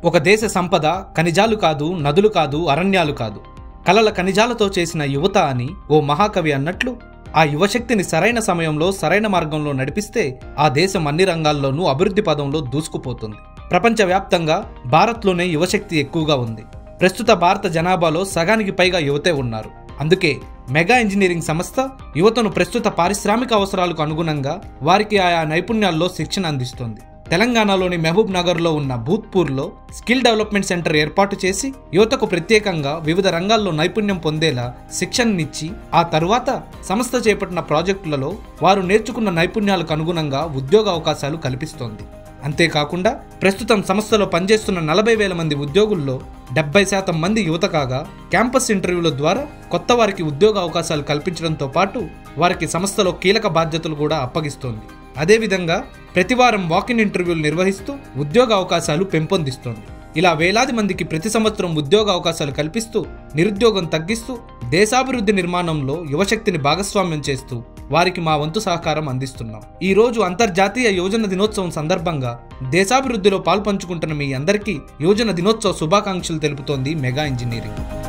ఒక దేశ సంపద ఖనిజాలు కాదు నదులు కాదు అరణ్యాలు కాదు కలల ఖనిజాలతో చేసిన యువత అని ఓ మహాకవి అన్నట్లు ఆ యువశక్తిని సరైన సమయంలో సరైన మార్గంలో నడిపిస్తే ఆ దేశం అన్ని రంగాల్లోనూ అభివృద్ధి పదంలో దూసుకుపోతుంది ప్రపంచవ్యాప్తంగా భారత్లోనే యువశక్తి ఎక్కువగా ఉంది ప్రస్తుత భారత జనాభాలో సగానికి పైగా యువతే ఉన్నారు అందుకే మెగా ఇంజనీరింగ్ సంస్థ యువతను ప్రస్తుత పారిశ్రామిక అవసరాలకు అనుగుణంగా వారికి ఆయా నైపుణ్యాల్లో శిక్షణ అందిస్తుంది తెలంగాణలోని మహబూబ్ నగర్లో ఉన్న భూత్పూర్లో స్కిల్ డెవలప్మెంట్ సెంటర్ ఏర్పాటు చేసి యువతకు ప్రత్యేకంగా వివిధ రంగాల్లో నైపుణ్యం పొందేలా శిక్షణనిచ్చి ఆ తరువాత సంస్థ చేపట్టిన ప్రాజెక్టులలో వారు నేర్చుకున్న నైపుణ్యాలకు అనుగుణంగా ఉద్యోగ అవకాశాలు కల్పిస్తోంది అంతేకాకుండా ప్రస్తుతం సంస్థలో పనిచేస్తున్న నలభై వేల మంది ఉద్యోగుల్లో డెబ్బై శాతం మంది యువత కాగా క్యాంపస్ ఇంటర్వ్యూల ద్వారా కొత్త వారికి ఉద్యోగ అవకాశాలు కల్పించడంతో పాటు వారికి సంస్థలో కీలక బాధ్యతలు కూడా అప్పగిస్తోంది అదేవిధంగా ప్రతివారం వాకిన్ ఇంటర్వ్యూలు నిర్వహిస్తూ ఉద్యోగ అవకాశాలు పెంపొందిస్తోంది ఇలా వేలాది మందికి ప్రతి సంవత్సరం ఉద్యోగ అవకాశాలు కల్పిస్తూ నిరుద్యోగం తగ్గిస్తూ దేశాభివృద్ధి నిర్మాణంలో యువశక్తిని భాగస్వామ్యం చేస్తూ వారికి మా వంతు సహకారం అందిస్తున్నాం ఈ రోజు అంతర్జాతీయ యువజన దినోత్సవం సందర్భంగా దేశాభివృద్ధిలో పాల్పంచుకుంటున్న మీ అందరికీ యువజన దినోత్సవ శుభాకాంక్షలు తెలుపుతోంది మెగా ఇంజనీరింగ్